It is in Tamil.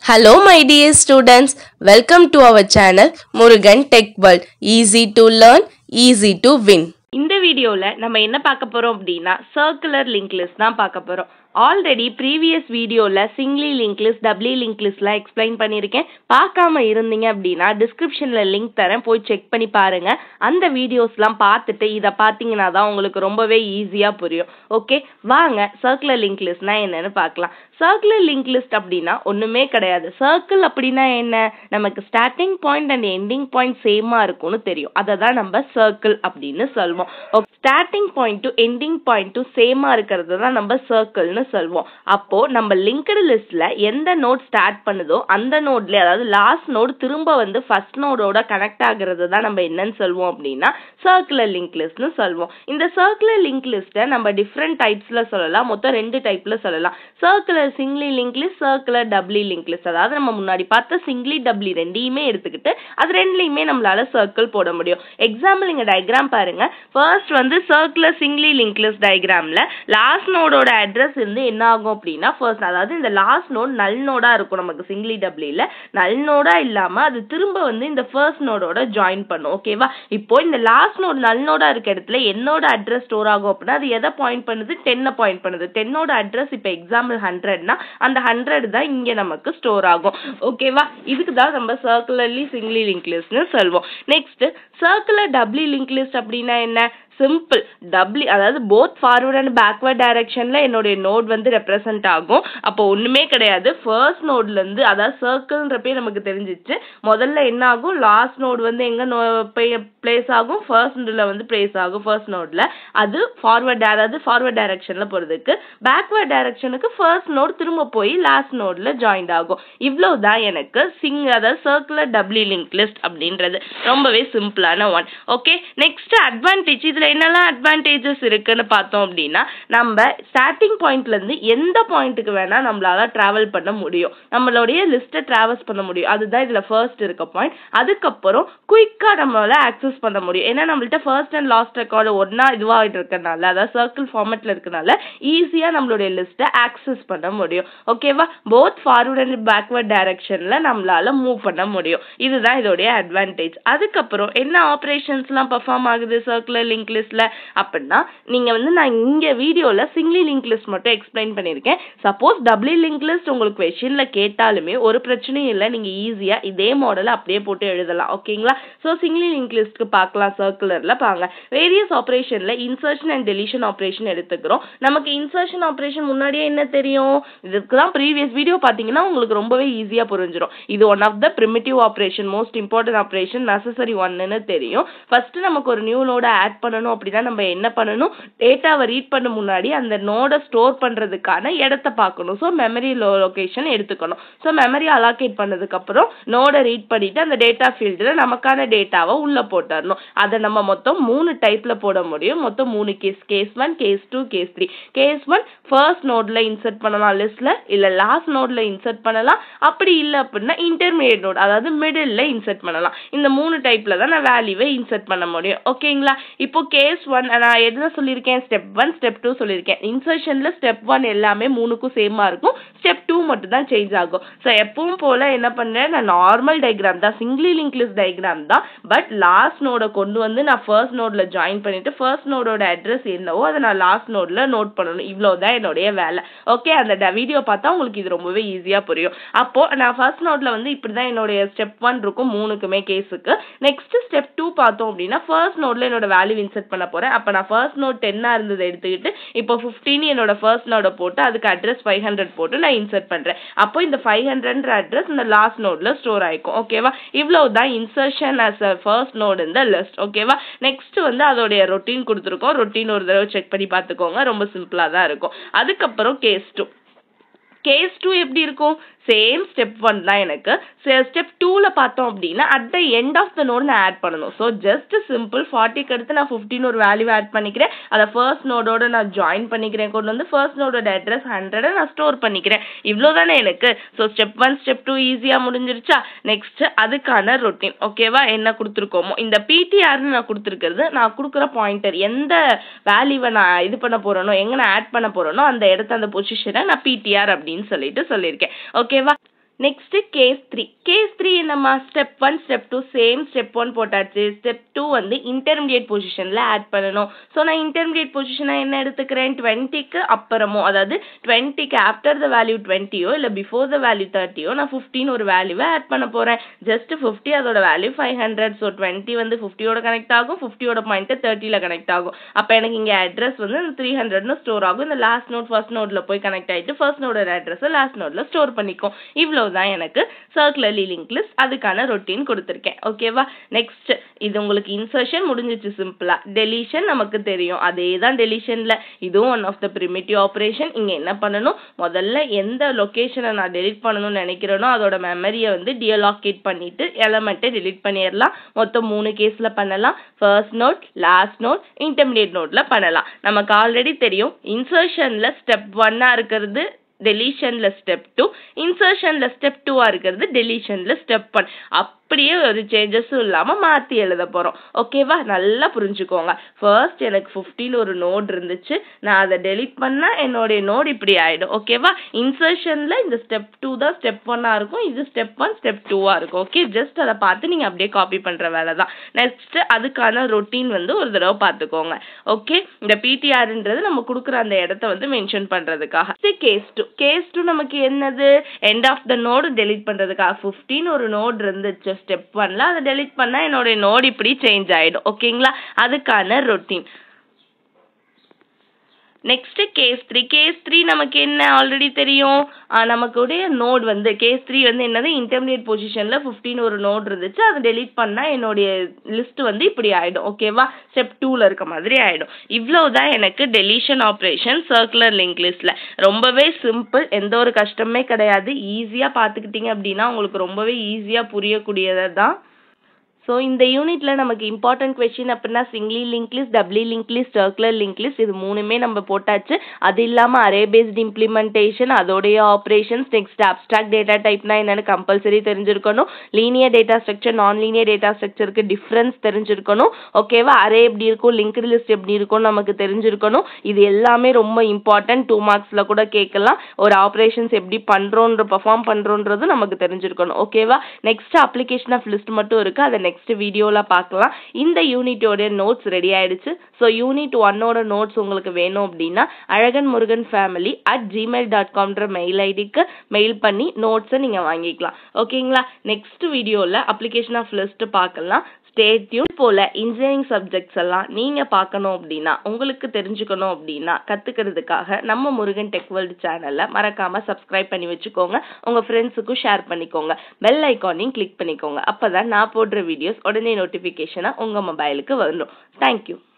Hello, my dear students. Welcome to our channel Murugan Tech World. Easy to learn, easy to win. இந்த வீடியோவில் நம்ம என்ன பார்க்க போகிறோம் அப்படின்னா சர்க்குலர் லிங்க் லிஸ்ட் தான் பார்க்க போகிறோம் ஆல்ரெடி ப்ரீவியஸ் வீடியோவில் singly link list doubly link லிஸ்ட்லாம் எக்ஸ்பிளைன் பண்ணியிருக்கேன் பார்க்காம இருந்தீங்க அப்படின்னா டிஸ்கிரிப்ஷனில் லிங்க் தரேன் போய் செக் பண்ணி பாருங்க அந்த வீடியோஸ்லாம் பார்த்துட்டு இதை பார்த்தீங்கன்னா தான் உங்களுக்கு ரொம்பவே ஈஸியாக புரியும் ஓகே வாங்க சர்க்குலர் லிங்க் லிஸ்ட்னா என்னன்னு பார்க்கலாம் சர்க்குலர் லிங்க் லிஸ்ட் அப்படின்னா ஒன்றுமே கிடையாது சர்க்கிள் அப்படின்னா என்ன நமக்கு starting point and ending point சேமாக இருக்கும்னு தெரியும் அதை தான் நம்ம சர்க்கிள் அப்படின்னு சொல்வோம் starting point to ending point to சேமாக இருக்கிறது தான் நம்ம சர்க்கிள்னு சொல்வோம் அப்போ நம்ம லிங்க்டு லிஸ்ட்ல எந்த நோட் ஸ்டார்ட் பண்ணுதோ அந்த நோட்ல அதாவது லாஸ்ட் நோட் திரும்ப வந்து ஃபர்ஸ்ட் நோடோட கனெக்ட் ஆகுறது தான் நம்ம என்னன்னு சொல்வோம் அப்படின்னா சர்க்குலர் லிங்க் லிஸ்ட்னு சொல்வோம் இந்த சர்க்குலர் லிங்க் லிஸ்ட்டை நம்ம டிஃப்ரெண்ட் டைப்ஸ்ல சொல்லலாம் மொத்தம் ரெண்டு டைப்ல சொல்லலாம் circular singly link list circular doubly link list அதாவது நம்ம முன்னாடி பார்த்த சிங்லி டபிள்யூ ரெண்டையுமே எடுத்துக்கிட்டு அது ரெண்டுலையுமே நம்மளால சர்க்கிள் போட முடியும் எக்ஸாம்பிள் இங்க டயக்ராம் பாருங்க ஃபர்ஸ்ட் வந்து சர்க்குலர் சிங்லி லிங்க் லிஸ்ட் டயக்ராம்ல லாஸ்ட் நோடோட அட்ரஸ் வந்து என்ன ஆகும் அப்படின்னா ஃபர்ஸ்ட் அதாவது இந்த லாஸ்ட் நோட் நல் நோடா இருக்கும் நமக்கு சிங்லி டபிள்யூல நல் நோடா இல்லாம அது திரும்ப வந்து இந்த ஃபர்ஸ்ட் நோடோட ஜாயின் பண்ணும் ஓகேவா இப்போ இந்த லாஸ்ட் நோட் நல் நோடா இருக்க இடத்துல என்னோட அட்ரஸ் ஸ்டோர் ஆகும் அப்படின்னா அது எதை பாயிண்ட் பண்ணுது டென்னை பாயிண்ட் பண்ணுது டென்னோட அட்ரஸ் இப்போ எக்ஸாம்பிள் ஹண்ட்ரட்னா அந்த ஹண்ட்ரட் தான் இங்க நமக்கு ஸ்டோர் ஆகும் ஓகேவா இதுக்கு தான் நம்ம சர்க்குலர்லி சிங்லி லிங்க் லிஸ்ட்னு சொல்வோம் next circular doubly link list அப்படின்னா என்ன சிம்பிள் டபிள்யூ அதாவது போத் ஃபார்வர்ட் அண்ட் பேக்வர்ட் டைரக்ஷன்ல என்னுடைய நோட் வந்து ரெப்ரசன்ட் ஆகும் அப்போ ஒண்ணுமே கிடையாது ஃபர்ஸ்ட் நோட்ல இருந்து அதாவது சர்க்கிள்ன்றப்பே நமக்கு தெரிஞ்சிச்சு முதல்ல என்ன ஆகும் லாஸ்ட் நோட் வந்து எங்க பிளேஸ் ஆகும் ஃபர்ஸ்ட்ல வந்து பிளேஸ் ஆகும் ஃபர்ஸ்ட் நோட்ல அது ஃபார்வர்ட் அதாவது ஃபார்வர்ட் டைரக்ஷன்ல போறதுக்கு பேக்வர்ட் டைரக்ஷனுக்கு ஃபர்ஸ்ட் நோட் திரும்ப போய் லாஸ்ட் நோட்ல ஜாயின்ட் ஆகும் இவ்வளவுதான் எனக்கு சிங் அதாவது சர்க்குலர் டபிள்யூ லிங்க் லிஸ்ட் அப்படின்றது ரொம்பவே சிம்பிளான ஒன் ஓகே நெக்ஸ்ட் அட்வான்டேஜ் இதுல என்னெல்லாம் அட்வான்டேஜஸ் இருக்குன்னு பார்த்தோம் அப்படின்னா நம்ம ஸ்டார்டிங் பாயிண்ட்ல இருந்து எந்த பாயிண்ட்டுக்கு வேணா நம்மளால டிராவல் பண்ண முடியும் நம்மளுடைய லிஸ்ட்டை டிராவல்ஸ் பண்ண முடியும் அதுதான் இதுல ஃபர்ஸ்ட் இருக்க பாயிண்ட் அதுக்கப்புறம் குயிக்கா நம்மளால ஆக்சஸ் பண்ண முடியும் ஏன்னா நம்மள்ட்ட ஃபர்ஸ்ட் அண்ட் லாஸ்ட் ரெக்கார்டு ஒன்னா இதுவாகிட்டு இருக்கனால அதாவது சர்க்கிள் ஃபார்மேட்ல இருக்கனால ஈஸியா நம்மளுடைய லிஸ்ட்டை ஆக்சஸ் பண்ண முடியும் ஓகேவா போத் ஃபார்வர்ட் அண்ட் பேக்வர்ட் டைரக்ஷன்ல நம்மளால மூவ் பண்ண முடியும் இதுதான் இதோடைய அட்வான்டேஜ் அதுக்கப்புறம் என்ன ஆப்ரேஷன்ஸ்லாம் பெர்ஃபார்ம் ஆகுது சர்க்குலர் லிங்க் லிஸ்ட்ல அப்படின்னா நீங்க வந்து நான் இங்க வீடியோல சிங்லி லிங்க் லிஸ்ட் மட்டும் எக்ஸ்பிளைன் பண்ணியிருக்கேன் சப்போஸ் டபிள்யூ லிங்க் லிஸ்ட் உங்களுக்கு கொஸ்டின்ல கேட்டாலுமே ஒரு பிரச்சனையும் இல்லை நீங்க ஈஸியா இதே மாடலை அப்படியே போட்டு எழுதலாம் ஓகேங்களா ஸோ சிங்லி லிங்க் லிஸ்ட்க்கு பார்க்கலாம் சர்க்குலர்ல பாங்க வேரியஸ் ஆப்ரேஷன்ல இன்சர்ஷன் அண்ட் டெலிஷன் ஆப்ரேஷன் எடுத்துக்கிறோம் நமக்கு இன்சர்ஷன் ஆப்ரேஷன் முன்னாடியே என்ன தெரியும் இதுக்கு தான் ப்ரீவியஸ் வீடியோ பார்த்தீங்கன்னா உங்களுக்கு ரொம்பவே ஈஸியா புரிஞ்சிடும் இது one of the primitive operation most important operation necessary ஒன்னு தெரியும் ஃபர்ஸ்ட் நமக்கு ஒரு நியூ நோட ஆட் பண்ணணும் அப்படின்னா நம்ம என்ன பண்ணணும் டேட்டாவை ரீட் பண்ண முன்னாடி அந்த நோடை ஸ்டோர் பண்றதுக்கான இடத்த பார்க்கணும் ஸோ மெமரி லொகேஷன் எடுத்துக்கணும் ஸோ மெமரி அலாகேட் பண்ணதுக்கு அப்புறம் நோடை ரீட் பண்ணிட்டு அந்த டேட்டா ஃபீல்டில் நமக்கான டேட்டாவை உள்ள போட்டுறணும் அதை நம்ம மொத்தம் மூணு டைப்ல போட முடியும் மொத்தம் மூணு case case one case two case three case one first நோட்ல இன்சர்ட் பண்ணலாம் லிஸ்ட்ல இல்ல லாஸ்ட் நோட்ல இன்சர்ட் பண்ணலாம் அப்படி இல்லை அப்படின்னா இன்டர்மீடியட் நோட் அதாவது மிடில் இன்சர்ட் பண்ணலாம் இந்த மூணு டைப்ல தான் நான் வேல்யூவை இன்சர்ட் பண்ண முடியும் ஓகேங்களா இப்போ கேஸ் ஒன் நான் என்ன சொல்லியிருக்கேன் ஸ்டெப் ஒன் ஸ்டெப் டூ சொல்லியிருக்கேன் இன்சர்ஷன்ல ஸ்டெப் ஒன் எல்லாமே மூணுக்கும் சேமா இருக்கும் ஸ்டெப் டூ மட்டும் தான் சேஞ்ச் ஆகும் ஸோ எப்பவும் போல என்ன பண்ணேன் நான் நார்மல் டயக்ராம் தான் சிங்கிளி லிங்க் லிஸ்ட் டயக்ராம் தான் பட் லாஸ்ட் நோட கொண்டு வந்து நான் ஃபர்ஸ்ட் நோட்ல ஜாயின் பண்ணிட்டு ஃபர்ஸ்ட் நோடோட அட்ரஸ் என்னவோ அதை நான் லாஸ்ட் நோட்ல நோட் பண்ணணும் இவ்வளவுதான் என்னுடைய வேலை ஓகே அந்த வீடியோ பார்த்தா உங்களுக்கு இது ரொம்பவே ஈஸியா புரியும் அப்போ நான் ஃபர்ஸ்ட் நோட்ல வந்து இப்படிதான் என்னுடைய ஸ்டெப் ஒன் இருக்கும் மூணுக்குமே கேஸுக்கு நெக்ஸ்ட் ஸ்டெப் டூ பார்த்தோம் அப்படின்னா ஃபர்ஸ்ட் நோட்ல என்னோட வேல்யூ இன்சர்ட் பண்ண போறேன் அப்ப நான் ஃபர்ஸ்ட் நோட் டென்னா இருந்ததை எடுத்துக்கிட்டு இப்போ ஃபிஃப்டீன் என்னோட ஃபர்ஸ்ட் நோட போட்டு அதுக்கு அட்ரஸ் ஃபைவ் ஹண்ட்ரட் போட்டு நான் இன்சர்ட் பண்றேன் அப்போ இந்த ஃபைவ் ஹண்ட்ரட்ன்ற அட்ரஸ் இந்த லாஸ்ட் நோட்ல ஸ்டோர் ஆயிக்கும் ஓகேவா இவ்வளவு தான் insertion as a first node இந்த லிஸ்ட் ஓகேவா நெக்ஸ்ட் வந்து அதோடைய ரொட்டீன் கொடுத்துருக்கோம் ரொட்டீன் ஒரு தடவை செக் பண்ணி பார்த்துக்கோங்க ரொம்ப சிம்பிளா தான் இருக்கும் அதுக்கப்புறம் கேஸ் டூ கேஸ் டூ எப்படி இருக்கும் சேம் ஸ்டெப் ஒன் தான் எனக்கு ஸ்டெப் டூவில் பார்த்தோம் அப்படின்னா at the end of the node நான் ஆட் பண்ணணும் ஸோ ஜஸ்ட் சிம்பிள் ஃபார்ட்டிக்கு அடுத்து நான் ஃபிஃப்டின் ஒரு வேல்யூ ஆட் பண்ணிக்கிறேன் அதை ஃபர்ஸ்ட் நோடோட நான் ஜாயின் பண்ணிக்கிறேன் கொண்டு வந்து ஃபர்ஸ்ட் நோடோட அட்ரஸ் ஹண்ட்ரடை நான் ஸ்டோர் பண்ணிக்கிறேன் இவ்வளோ தானே எனக்கு so step one step two ஈஸியாக முடிஞ்சிருச்சா நெக்ஸ்ட் அதுக்கான ரொட்டீன் ஓகேவா என்ன கொடுத்துருக்கோமோ இந்த பிடிஆர்னு நான் கொடுத்துருக்கிறது நான் கொடுக்குற பாயிண்டர் எந்த வேல்யூவை நான் இது பண்ண போறேனோ எங்கே நான் ஆட் பண்ண போறேனோ அந்த இடத்த அந்த பொசிஷனை நான் பிடிஆர் அப்படின்னு சொல்லிட்டு சொல்லியிருக்கேன் ஓகேவா next case three case three என்னம்மா step one step two same step one போட்டாச்சு ஸ்டெப் டூ வந்து இன்டர்மீடியட் பொசிஷனில் ஆட் பண்ணணும் ஸோ நான் இன்டர்மீடியட் பொசிஷனாக என்ன எடுத்துக்கிறேன் டுவெண்ட்டிக்கு அப்புறமோ அதாவது டுவெண்ட்டிக்கு ஆஃப்டர் த வேல்யூ டுவெண்ட்டியோ இல்லை பிஃபோர் த வேல்யூ தேர்ட்டியோ நான் ஃபிஃப்டின் ஒரு வேல்யூவை ஆட் பண்ண போகிறேன் ஜஸ்ட் ஃபிஃப்டி அதோட value five hundred so twenty வந்து ஃபிஃப்டியோட கனெக்ட் ஆகும் ஃபிஃப்டியோட பாயிண்ட்டு தேர்ட்டியில் கனெக்ட் ஆகும் அப்போ எனக்கு இங்கே அட்ரஸ் வந்து த்ரீ ஹண்ட்ரட்னு ஸ்டோர் ஆகும் இந்த லாஸ்ட் நோட் ஃபர்ஸ்ட் நோட்டில் போய் கனெக்ட் ஆகிட்டு ஃபர்ஸ்ட் நோடோட அட்ரஸை லாஸ்ட் நோட்டில் ஸ்டோர் பண்ணிக்கும் இவ்வளோ தான் எனக்கு சர்க்குலர்லி லிங்க் லிஸ்ட் அதுக்கான ரொட்டீன் கொடுத்துருக்கேன் ஓகேவா நெக்ஸ்ட் இது உங்களுக்கு இன்சர்ஷன் முடிஞ்சிச்சு சிம்பிளா டெலிஷன் நமக்கு தெரியும் அதே தான் டெலிஷன்ல இதுவும் one of the primitive operation இங்க என்ன பண்ணணும் முதல்ல எந்த லொகேஷனை நான் டெலிட் பண்ணணும்னு நினைக்கிறேனோ அதோட மெமரியை வந்து டியலாக்கேட் பண்ணிட்டு எலமெண்ட்டை டெலிட் பண்ணிடலாம் மொத்தம் மூணு கேஸ்ல பண்ணலாம் first node last node intermediate நோட்ல பண்ணலாம் நமக்கு ஆல்ரெடி தெரியும் இன்சர்ஷன்ல ஸ்டெப் ஒன்னா இருக்கிறது டெலிஷன்ல ஸ்டெப் டூ இன்சர்ஷன்ல ஸ்டெப் டூவா இருக்கிறது டெலிஷன்ல ஸ்டெப் ஒன் அப்படியே ஒரு சேஞ்சஸும் இல்லாம மாத்தி எழுத போறோம் ஓகேவா நல்லா புரிஞ்சுக்கோங்க ஃபர்ஸ்ட் எனக்கு ஃபிஃப்டின் ஒரு நோட் இருந்துச்சு நான் அதை டெலிட் பண்ணா என்னுடைய நோட் இப்படி ஆயிடும் ஓகேவா இன்சர்ஷன்ல இந்த ஸ்டெப் டூ தான் ஸ்டெப் ஒன்னா இருக்கும் இது ஸ்டெப் ஒன் ஸ்டெப் டூவா இருக்கும் ஓகே ஜஸ்ட் அதை பார்த்து நீங்க அப்படியே காப்பி பண்ற வேலை தான் நெக்ஸ்ட் அதுக்கான ரொட்டீன் வந்து ஒரு தடவை பார்த்துக்கோங்க ஓகே இந்த பிடிஆர்ன்றது நம்ம கொடுக்குற அந்த இடத்த வந்து மென்ஷன் பண்றதுக்காக கேஸ் டூ கேஸ் டூ நமக்கு என்னது end of the node delete பண்றதுக்காக ஃபிஃப்டின் ஒரு நோட் இருந்துச்சு ஸ்டெப் ஒன்ல அதை டெலிட் பண்ணா என்னோட நோட் இப்படி சேஞ்ச் ஆயிடும் ஓகேங்களா அதுக்கான routine next case three case three நமக்கு என்ன ஆல்ரெடி தெரியும் நமக்குடைய நோட் வந்து கேஸ் த்ரீ வந்து என்னது இன்டர்மீடியட் பொசிஷனில் ஃபிஃப்டின் ஒரு நோட் இருந்துச்சு அதை டெலிட் பண்ணால் என்னுடைய லிஸ்ட் வந்து இப்படி ஆகிடும் ஓகேவா ஸ்டெப் டூவில் இருக்க மாதிரி ஆகிடும் இவ்வளோ தான் எனக்கு டெலிஷன் ஆப்ரேஷன் சர்க்குலர் லிங்க் லிஸ்ட்டில் ரொம்பவே சிம்பிள் எந்த ஒரு கஷ்டமே கிடையாது ஈஸியாக பார்த்துக்கிட்டிங்க அப்படின்னா உங்களுக்கு ரொம்பவே ஈஸியாக புரியக்கூடியது தான் ஸோ இந்த யூனிட்ல நமக்கு இம்பார்ட்டன்ட் கொஸ்டின் அப்படின்னா singly link list doubly link list circular link list இது மூணுமே நம்ம போட்டாச்சு அது இல்லாமல் அரே பேஸ்ட் இம்ப்ளிமெண்டேஷன் அதோடைய ஆப்ரேஷன்ஸ் நெக்ஸ்ட் அப்ட்ராக்ட் டேட்டா டைப்னா என்னன்னு கம்பல்சரி தெரிஞ்சிருக்கணும் linear data structure non linear data ஸ்ட்ரக்சருக்கு டிஃப்ரென்ஸ் தெரிஞ்சிருக்கணும் ஓகேவா அரே எப்படி இருக்கும் லிங்க்டு லிஸ்ட் எப்படி இருக்கும் நமக்கு தெரிஞ்சிருக்கணும் இது எல்லாமே ரொம்ப இம்பார்ட்டன்ட் டூ மார்க்ஸில் கூட கேட்கலாம் ஒரு ஆப்ரேஷன்ஸ் எப்படி பண்ணுறோன்ற பர்ஃபார்ம் பண்ணுறோன்றது நமக்கு தெரிஞ்சிருக்கணும் ஓகேவா நெக்ஸ்ட் அப்ளிகேஷன் ஆஃப் லிஸ்ட் மட்டும் இருக்குது அதை நெக்ஸ்ட் வீடியோவில் பார்க்கலாம் இந்த யூனிட்டோட நோட்ஸ் ரெடி ஆயிடுச்சு ஸோ யூனிட் ஒன்னோட நோட்ஸ் உங்களுக்கு வேணும் அப்படின்னா Azhagan Murugan family at Gmail dot காம்ன்ற மெயில் ஐடிக்கு மெயில் பண்ணி நோட்ஸை நீங்கள் வாங்கிக்கலாம் ஓகேங்களா நெக்ஸ்ட் வீடியோவில் அப்ளிகேஷன் ஆஃப் லிஸ்ட் பார்க்கலாம் ஸ்டேட்யூன் போல இன்ஜினியரிங் சப்ஜெக்ட்ஸ் எல்லாம் நீங்க பார்க்கணும் அப்படின்னா உங்களுக்கு தெரிஞ்சுக்கணும் அப்படின்னா கத்துக்கிறதுக்காக நம்ம முருகன் டெக் வேர்ல்டு சேனல்ல மறக்காம சப்ஸ்கிரைப் பண்ணி வச்சுக்கோங்க உங்க ஃப்ரெண்ட்ஸுக்கும் ஷேர் பண்ணிக்கோங்க பெல் ஐக்கானையும் கிளிக் பண்ணிக்கோங்க அப்பதான் நான் போடுற வீடியோஸ் உடனே நோட்டிபிகேஷனா உங்க மொபைலுக்கு வரும் தேங்க்யூ